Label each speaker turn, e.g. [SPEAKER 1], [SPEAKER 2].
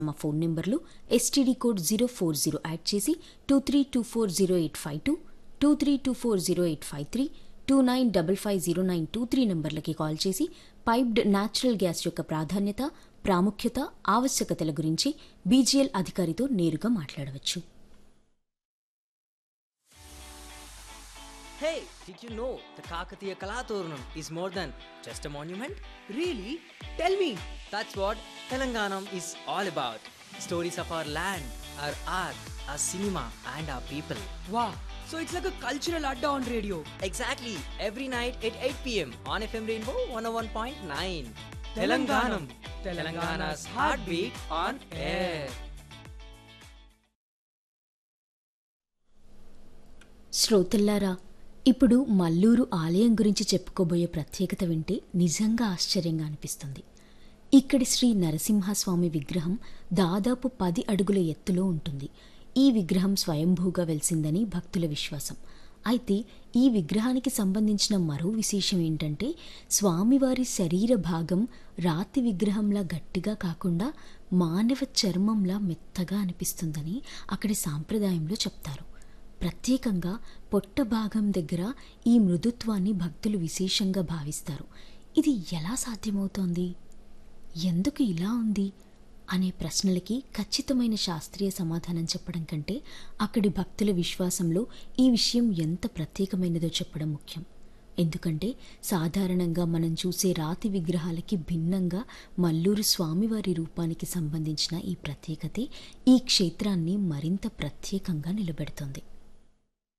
[SPEAKER 1] మా ఫోన్ నెంబర్లు STD code zero four zero add చేసి two three two four zero eight five two two three two four zero eight five three two nine double five zero nine two three నెంబర్లకి call చేసి piped natural gas యొక్క ప్రాధాన్యత ప్రాముఖ్యత ఆవశ్యకతల గురించి BGL అధికారితో నేరుగా మాట్లాడవచ్చు
[SPEAKER 2] Hey, did you know the Kakatiya Kalaturnam is more than just a monument?
[SPEAKER 3] Really? Tell me.
[SPEAKER 2] That's what Telanganam is all about. Stories of our land, our art, our cinema, and our people.
[SPEAKER 3] Wow. So it's like a cultural adda on radio.
[SPEAKER 2] Exactly, every night at 8 pm on FM Rainbow 101.9.
[SPEAKER 3] Telanganam.
[SPEAKER 2] Telangana's heartbeat on air.
[SPEAKER 1] శ్రోతల్లారా ఇప్పుడు మల్లూరు ఆలయం గురించి చెప్పుకోబోయే ప్రత్యేకత వింటే నిజంగా ఆశ్చర్యంగా అనిపిస్తుంది ఇక్కడి శ్రీ నరసింహస్వామి విగ్రహం దాదాపు పది అడుగుల ఎత్తులో ఉంటుంది ఈ విగ్రహం స్వయంభూగా వెలిసిందని భక్తుల విశ్వాసం అయితే ఈ విగ్రహానికి సంబంధించిన మరో విశేషం ఏంటంటే స్వామివారి శరీర భాగం రాతి విగ్రహంలా గట్టిగా కాకుండా మానవ చర్మంలా మెత్తగా అనిపిస్తుందని అక్కడి సాంప్రదాయంలో చెప్తారు ప్రత్యేకంగా పొట్ట భాగం దగ్గర ఈ మృదుత్వాన్ని భక్తులు విశేషంగా భావిస్తారు ఇది ఎలా సాధ్యమవుతోంది ఎందుకు ఇలా ఉంది అనే ప్రశ్నలకి ఖచ్చితమైన శాస్త్రీయ సమాధానం చెప్పడం కంటే అక్కడి భక్తుల విశ్వాసంలో ఈ విషయం ఎంత ప్రత్యేకమైనదో చెప్పడం ముఖ్యం ఎందుకంటే సాధారణంగా మనం చూసే రాతి విగ్రహాలకి భిన్నంగా మల్లూరు స్వామివారి రూపానికి సంబంధించిన ఈ ప్రత్యేకతే ఈ క్షేత్రాన్ని మరింత ప్రత్యేకంగా నిలబెడుతోంది